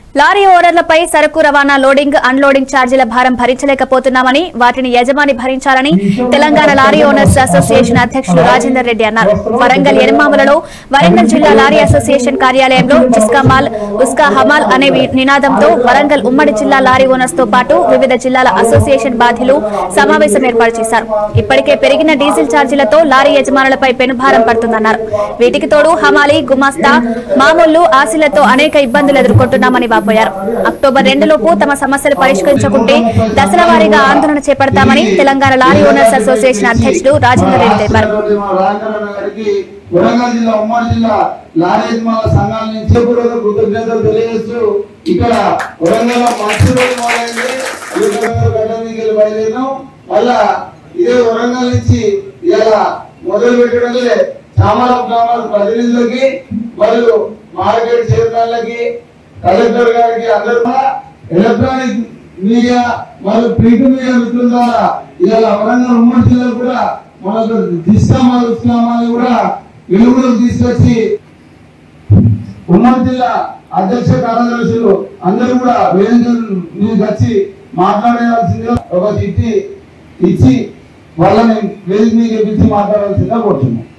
lorry ఓనర్లపై సరుకు రవాణా loading unloading ఛార్జీల భారం భరించలేకపోతున్నామని వాటిని యజమాని భరించాలని తెలంగాణ లారీ ఓనర్స్ అసోసియేషన్ అధ్యక్షులు రాజేందర్ రెడ్డి అన్నారు వరంగల్ ఎనమాములలో వరంగల్ జిల్లా లారీ అసోసియేషన్ కార్యాలయంలో జిస్కా మాల్ ఉస్కా హమాల్ అనే వి- నినాదంతో వరంగల్ ఉమ్మడి జిల్లా లారీ ఓనర్స్ తో పాటు వివిధ జిల్లాల అసోసియేషన్ బాధ్యులు సమావేశం ఏర్పాటు చేశారు ఇప్పటికే పెరిగిన డీజిల్ ఛార్జీలతో లారీ యజమానులపై పెనుభారం పడుతుందన్నారు వీటికి తోడు హమాలి గుమాస్తా మామూళ్లు ఆశలతో అనేక ఇబ్బందులు ఎదుర్కొంటున్నామని వాపోయారు అక్టోబర్ రెండులోపు తమ సమస్యలు పరిష్కరించకుంటే దశల వారీగా ఆందోళన చేపడతామని తెలంగాణ లారీ ఓనర్స్ అసోసియేషన్ అధ్యక్షుడు రాజేందర్ రెడ్డి తెలిపారు రాంకరణ గారికి వరంగల్ జిల్లా ఉమ్మడి జిల్లా లారీ యజమానుల సంఘాల నుంచి పూర్వక కృతజ్ఞతలు తెలియజేస్తూ ఇక్కడ వరంగల్ మంచి రోజు మొదలైంది ఈ వరంగల్ గడ్డ నుంచి వెళ్ళి బయలుదేరినాం మళ్ళా ఇదే వరంగల్ నుంచి ఇలా మొదలు పెట్టడంలో చామరం గ్రామాల ప్రతినిధులకి మరియు మార్కెట్ చైర్మన్లకి కలెక్టర్ గారికి అందరూ కూడా ఎలక్ట్రానిక్ మీడియా మరియు ప్రింట్ మీడియా మిత్రుల ద్వారా ఇవాళ వరంగల్ ఉమ్మడి జిల్లా కూడా మనకు దిస్తామాలు ఉస్కామాలు కూడా వెలుగులోకి తీసుకొచ్చి ఉమ్మడి జిల్లా అధ్యక్ష కార్యదర్శులు అందరూ కూడా వేదిక మీదకి వచ్చి మాట్లాడవలసిందిగా ఒక చిట్టి ఇచ్చి వాళ్ళని వేదిక మీద పిలిచి మాట్లాడాల్సిందిగా కోరుతున్నాం